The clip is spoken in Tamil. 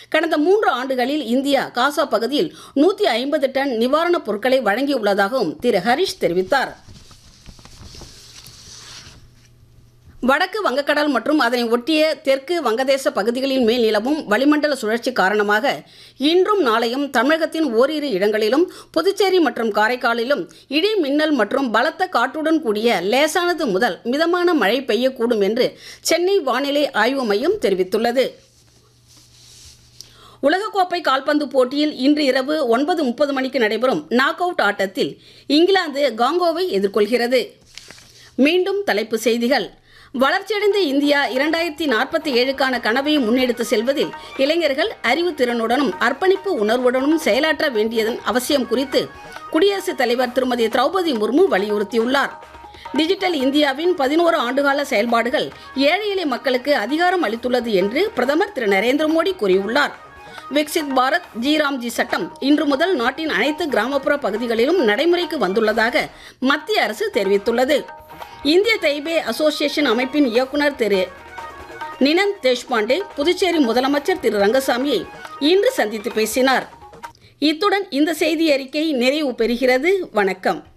கடந்த மூன்று ஆண்டுகளில் இந்தியா காசா பகுதியில் நூற்றி ஐம்பது டன் நிவாரணப் பொருட்களை வழங்கியுள்ளதாகவும் திரு ஹரிஷ் தெரிவித்தார் வடக்கு வங்கக்கடல் மற்றும் அதனை ஒட்டிய தெற்கு வங்கதேச பகுதிகளின் மேல் நிலவும் வளிமண்டல சுழற்சி காரணமாக இன்றும் நாளையும் தமிழகத்தின் ஓரிரு இடங்களிலும் புதுச்சேரி மற்றும் காரைக்காலிலும் இடி மின்னல் மற்றும் பலத்த காற்றுடன் கூடிய லேசானது முதல் மிதமான மழை பெய்யக்கூடும் என்று சென்னை வானிலை ஆய்வு மையம் தெரிவித்துள்ளது உலகக்கோப்பை கால்பந்து போட்டியில் இன்று இரவு ஒன்பது முப்பது மணிக்கு நடைபெறும் நாக் அவுட் ஆட்டத்தில் இங்கிலாந்து காங்கோவை எதிர்கொள்கிறது மீண்டும் தலைப்பு செய்திகள் வளர்ச்சியடைந்த இந்தியா இரண்டாயிரத்தி நாற்பத்தி ஏழுக்கான கனவை முன்னெடுத்து செல்வதில் இளைஞர்கள் அறிவுத்திறனுடனும் அர்ப்பணிப்பு உணர்வுடனும் செயலாற்ற வேண்டியதன் அவசியம் குறித்து குடியரசுத் தலைவர் திருமதி திரௌபதி முர்மு வலியுறுத்தியுள்ளார் டிஜிட்டல் இந்தியாவின் பதினோரு ஆண்டுகால செயல்பாடுகள் ஏழை எளிய மக்களுக்கு அதிகாரம் அளித்துள்ளது என்று பிரதமர் திரு நரேந்திர மோடி கூறியுள்ளார் விக்சித் பாரத் ஜி சட்டம் இன்று முதல் நாட்டின் அனைத்து கிராமப்புற பகுதிகளிலும் நடைமுறைக்கு வந்துள்ளதாக மத்திய அரசு தெரிவித்துள்ளது இந்திய தைபே அசோசியேஷன் அமைப்பின் இயக்குனர் திரு நினந்த் தேஷ்பாண்டே புதுச்சேரி முதலமைச்சர் திரு ரங்கசாமியை இன்று சந்தித்து பேசினார் இத்துடன் இந்த செய்தி அறிக்கை நிறைவு பெறுகிறது வணக்கம்